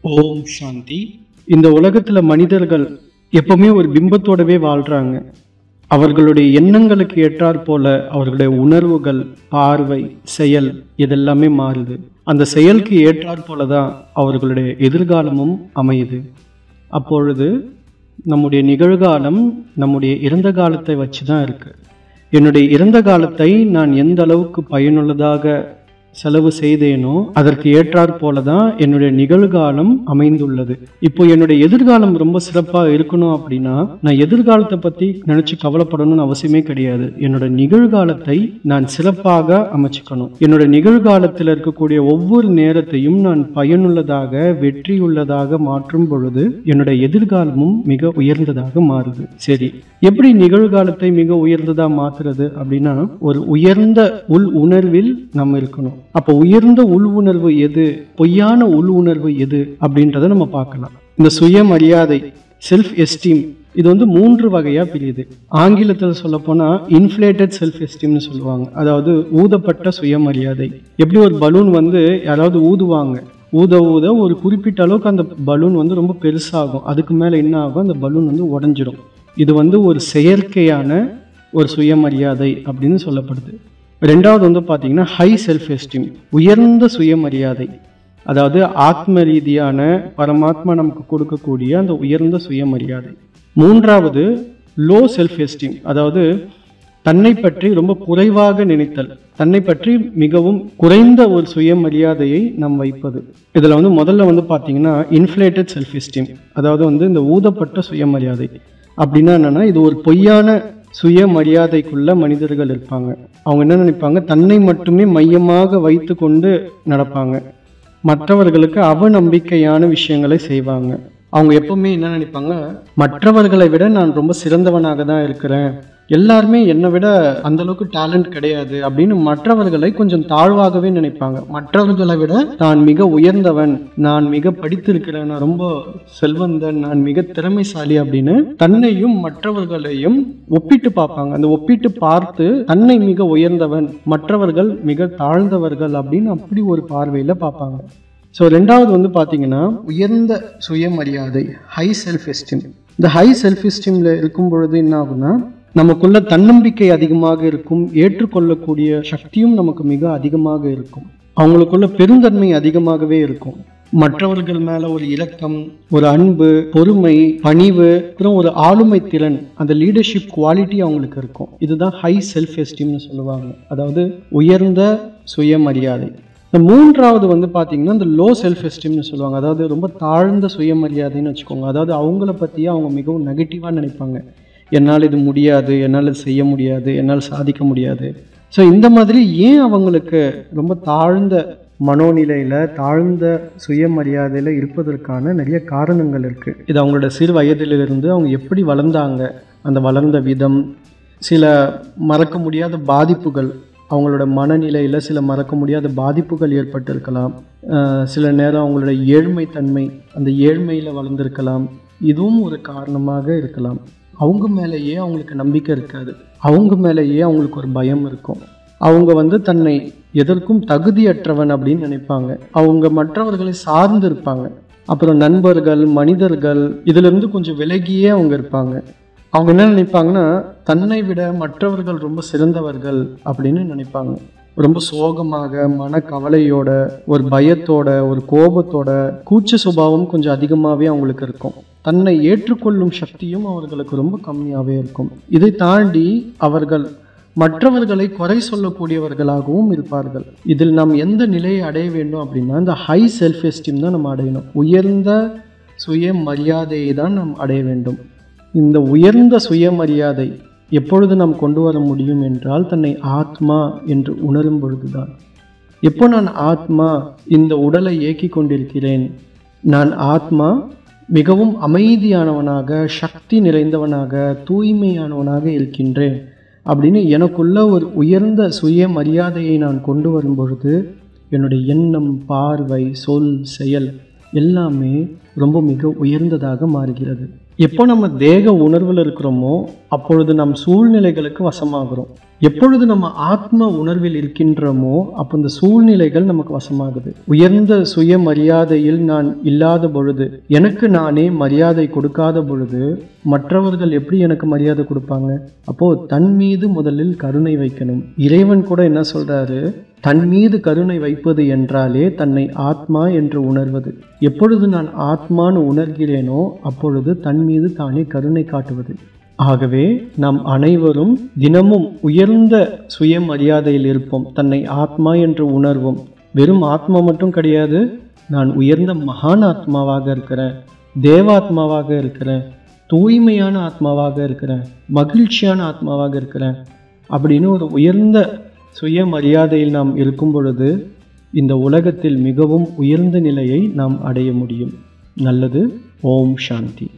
ஓம் சாந்தி இந்த உலகத்துல மனிதர்கள் எப்பவுமே ஒரு பிம்பத்தோடவே வாழ்றாங்க அவர்களுடைய எண்ணங்களுக்கு ஏற்றாற் போல அவர்களுடைய உணர்வுகள் பார்வை செயல் இதெல்லாமே மாறுது அந்த செயலுக்கு ஏற்றாற் போல தான் அவர்களுடைய எதிர்காலமும் அமையுது அப்பொழுது நம்முடைய நிகழ்காலம் நம்முடைய இறந்த காலத்தை வச்சு தான் இருக்கு என்னுடைய இறந்த காலத்தை நான் எந்த அளவுக்கு பயனுள்ளதாக செலவு செய்தேனோ அதற்கு ஏற்றாற் போல தான் என்னுடைய நிகழ்காலம் அமைந்துள்ளது இப்போ என்னுடைய எதிர்காலம் ரொம்ப சிறப்பாக இருக்கணும் அப்படின்னா நான் எதிர்காலத்தை பற்றி நினச்சி கவலைப்படணும்னு அவசியமே கிடையாது என்னோட நிகழ்காலத்தை நான் சிறப்பாக அமைச்சுக்கணும் என்னோட நிகழ்காலத்தில் இருக்கக்கூடிய ஒவ்வொரு நேரத்தையும் நான் பயனுள்ளதாக வெற்றியுள்ளதாக மாற்றும் பொழுது என்னுடைய எதிர்காலமும் மிக உயர்ந்ததாக மாறுது சரி எப்படி நிகழ்காலத்தை மிக உயர்ந்ததா மாத்துறது அப்படின்னா ஒரு உயர்ந்த உள் உணர்வில் நம்ம இருக்கணும் அப்போ உயர்ந்த உள் உணர்வு எது பொய்யான உள் உணர்வு எது அப்படின்றத நம்ம பார்க்கலாம் இந்த சுயமரியாதை செல்ஃப் எஸ்டீம் இது வந்து மூன்று வகையா பிரியுது ஆங்கிலத்தில் சொல்ல போனா இன்ஃபிளேட்டட் செல்ஃப் எஸ்டீம்னு சொல்லுவாங்க அதாவது ஊதப்பட்ட சுயமரியாதை எப்படி ஒரு பலூன் வந்து யாராவது ஊதுவாங்க ஊத ஊத ஒரு குறிப்பிட்ட அளவுக்கு அந்த பலூன் வந்து ரொம்ப பெருசாகும் அதுக்கு மேலே என்ன ஆகும் அந்த பலூன் வந்து உடஞ்சிரும் இது வந்து ஒரு செயற்கையான ஒரு சுயமரியாதை அப்படின்னு சொல்லப்படுது ரெண்டாவது வந்து பார்த்தீங்கன்னா ஹை செல்ஃப் எஸ்டீம் உயர்ந்த சுயமரியாதை அதாவது ஆத்ம ரீதியான பரமாத்மா நமக்கு கொடுக்கக்கூடிய அந்த உயர்ந்த சுயமரியாதை மூன்றாவது லோ செல்ஃப் எஸ்டீம் அதாவது தன்னை பற்றி ரொம்ப குறைவாக நினைத்தல் தன்னை பற்றி மிகவும் குறைந்த ஒரு சுயமரியாதையை நாம் வைப்பது இதில் வந்து முதல்ல வந்து பார்த்தீங்கன்னா இன்ஃப்ளேட்டட் செல்ஃப் எஸ்டீம் அதாவது வந்து இந்த ஊதப்பட்ட சுயமரியாதை அப்படின்னா என்னன்னா இது ஒரு பொய்யான சுயமரியாதைக்குள்ள மனிதர்கள் இருப்பாங்க அவங்க என்ன நினைப்பாங்க தன்னை மட்டுமே மையமாக வைத்து கொண்டு நடப்பாங்க மற்றவர்களுக்கு அவநம்பிக்கையான விஷயங்களை செய்வாங்க அவங்க எப்பவுமே என்ன நினைப்பாங்க மற்றவர்களை விட நான் ரொம்ப சிறந்தவனாக தான் இருக்கிறேன் எல்லாருமே என்னை விட அந்த அளவுக்கு டேலண்ட் கிடையாது அப்படின்னு மற்றவர்களை கொஞ்சம் தாழ்வாகவே நினைப்பாங்க மற்றவர்களை விட நான் மிக உயர்ந்தவன் நான் மிக படித்திருக்கிறேன் நான் ரொம்ப செல்வந்தன் நான் மிக திறமைசாலி அப்படின்னு தன்னையும் மற்றவர்களையும் ஒப்பிட்டு பார்ப்பாங்க அந்த ஒப்பிட்டு பார்த்து தன்னை மிக உயர்ந்தவன் மற்றவர்கள் மிக தாழ்ந்தவர்கள் அப்படின்னு அப்படி ஒரு பார்வையில் பார்ப்பாங்க ஸோ ரெண்டாவது வந்து பார்த்தீங்கன்னா உயர்ந்த சுயமரியாதை ஹை செல்ஃப் எஸ்டீம் இந்த ஹை செல்ஃப் எஸ்டீமில் இருக்கும் பொழுது என்ன ஆகும்னா நமக்குள்ள தன்னம்பிக்கை அதிகமாக இருக்கும் ஏற்றுக்கொள்ளக்கூடிய சக்தியும் நமக்கு மிக அதிகமாக இருக்கும் அவங்களுக்குள்ள பெருந்தன்மை அதிகமாகவே இருக்கும் மற்றவர்கள் மேல ஒரு இரக்கம் ஒரு அன்பு பொறுமை பணிவு அப்புறம் ஒரு ஆளுமை திறன் அந்த லீடர்ஷிப் குவாலிட்டி அவங்களுக்கு இருக்கும் இதுதான் ஹை செல்ஃப் எஸ்டீம்னு சொல்லுவாங்க அதாவது உயர்ந்த சுயமரியாதை இந்த மூன்றாவது வந்து பார்த்தீங்கன்னா இந்த லோ செல்ஃப் எஸ்டீம்னு சொல்லுவாங்க அதாவது ரொம்ப தாழ்ந்த சுயமரியாதைன்னு வச்சுக்கோங்க அதாவது அவங்கள பற்றியே அவங்க மிகவும் நெகட்டிவாக நினைப்பாங்க என்னால் இது முடியாது என்னால் இது செய்ய முடியாது என்னால் சாதிக்க முடியாது ஸோ இந்த மாதிரி ஏன் அவங்களுக்கு ரொம்ப தாழ்ந்த மனோநிலையில் தாழ்ந்த சுயமரியாதையில் இருப்பதற்கான நிறைய காரணங்கள் இருக்குது இது அவங்களோட சிறு வயதிலிருந்து அவங்க எப்படி வளர்ந்தாங்க அந்த வளர்ந்த விதம் சில மறக்க முடியாத பாதிப்புகள் அவங்களோட மனநிலையில் சில மறக்க முடியாத பாதிப்புகள் ஏற்பட்டிருக்கலாம் சில நேரம் அவங்களோட ஏழ்மைத்தன்மை அந்த ஏழ்மையில் வளர்ந்துருக்கலாம் இதுவும் ஒரு காரணமாக இருக்கலாம் அவங்க மேலேயே அவங்களுக்கு நம்பிக்கை இருக்காது அவங்க மேலேயே அவங்களுக்கு ஒரு பயம் இருக்கும் அவங்க வந்து தன்னை எதற்கும் தகுதியற்றவன் அப்படின்னு நினைப்பாங்க அவங்க மற்றவர்களை சார்ந்து இருப்பாங்க அப்புறம் நண்பர்கள் மனிதர்கள் இதிலிருந்து கொஞ்சம் விலகியே அவங்க இருப்பாங்க அவங்க என்ன நினைப்பாங்கன்னா தன்னை விட மற்றவர்கள் ரொம்ப சிறந்தவர்கள் அப்படின்னு நினைப்பாங்க ரொம்ப சோகமாக மனக்கவலையோட ஒரு பயத்தோட ஒரு கோபத்தோட கூச்ச சுபாவம் கொஞ்சம் அதிகமாகவே அவங்களுக்கு இருக்கும் தன்னை ஏற்றுக்கொள்ளும் சக்தியும் அவர்களுக்கு ரொம்ப கம்மியாகவே இருக்கும் இதை தாண்டி அவர்கள் மற்றவர்களை குறை சொல்லக்கூடியவர்களாகவும் இருப்பார்கள் இதில் நாம் எந்த நிலையை அடைய வேண்டும் அப்படின்னா இந்த ஹை செல்ஃப் எஸ்டீம் தான் நம்ம அடையணும் உயர்ந்த சுய மரியாதையை தான் நாம் அடைய வேண்டும் இந்த உயர்ந்த சுயமரியாதை எப்பொழுது நாம் கொண்டு வர முடியும் என்றால் தன்னை ஆத்மா என்று உணரும் பொழுதுதான் எப்போ நான் ஆத்மா இந்த உடலை இயக்கி கொண்டிருக்கிறேன் நான் ஆத்மா மிகவும் அமைதியானவனாக சக்தி நிறைந்தவனாக தூய்மையானவனாக இருக்கின்றேன் அப்படின்னு எனக்குள்ள ஒரு உயர்ந்த சுய மரியாதையை நான் கொண்டு வரும் பொழுது என்னுடைய எண்ணம் பார்வை சொல் செயல் எல்லாமே ரொம்ப மிக உயர்ந்ததாக மாறுகிறது எப்போ நம்ம தேக உணர்வில் இருக்கிறோமோ அப்பொழுது நம் சூழ்நிலைகளுக்கு வசமாகிறோம் எப்பொழுது நம்ம ஆத்ம உணர்வில் இருக்கின்றோமோ அப்போ இந்த சூழ்நிலைகள் நமக்கு வசமாகுது உயர்ந்த சுயமரியாதையில் நான் இல்லாத பொழுது எனக்கு நானே மரியாதை கொடுக்காத பொழுது மற்றவர்கள் எப்படி எனக்கு மரியாதை கொடுப்பாங்க அப்போ தன் மீது முதலில் கருணை வைக்கணும் இறைவன் கூட என்ன சொல்றாரு தன் மீது கருணை வைப்பது என்றாலே தன்னை ஆத்மா என்று உணர்வது எப்பொழுது நான் ஆத்மான்னு உணர்கிறேனோ அப்பொழுது தன் மீது தானே கருணை காட்டுவது ஆகவே நாம் அனைவரும் தினமும் உயர்ந்த சுயமரியாதையில் இருப்போம் தன்னை ஆத்மா என்று உணர்வோம் வெறும் ஆத்மா மட்டும் கிடையாது நான் உயர்ந்த மகான் ஆத்மாவாக இருக்கிறேன் தேவாத்மாவாக இருக்கிறேன் தூய்மையான ஆத்மாவாக இருக்கிறேன் மகிழ்ச்சியான ஆத்மாவாக இருக்கிறேன் அப்படின்னு ஒரு உயர்ந்த சுயமரியாதையில் நாம் இருக்கும் பொழுது இந்த உலகத்தில் மிகவும் உயர்ந்த நிலையை நாம் அடைய முடியும் நல்லது ஓம் சாந்தி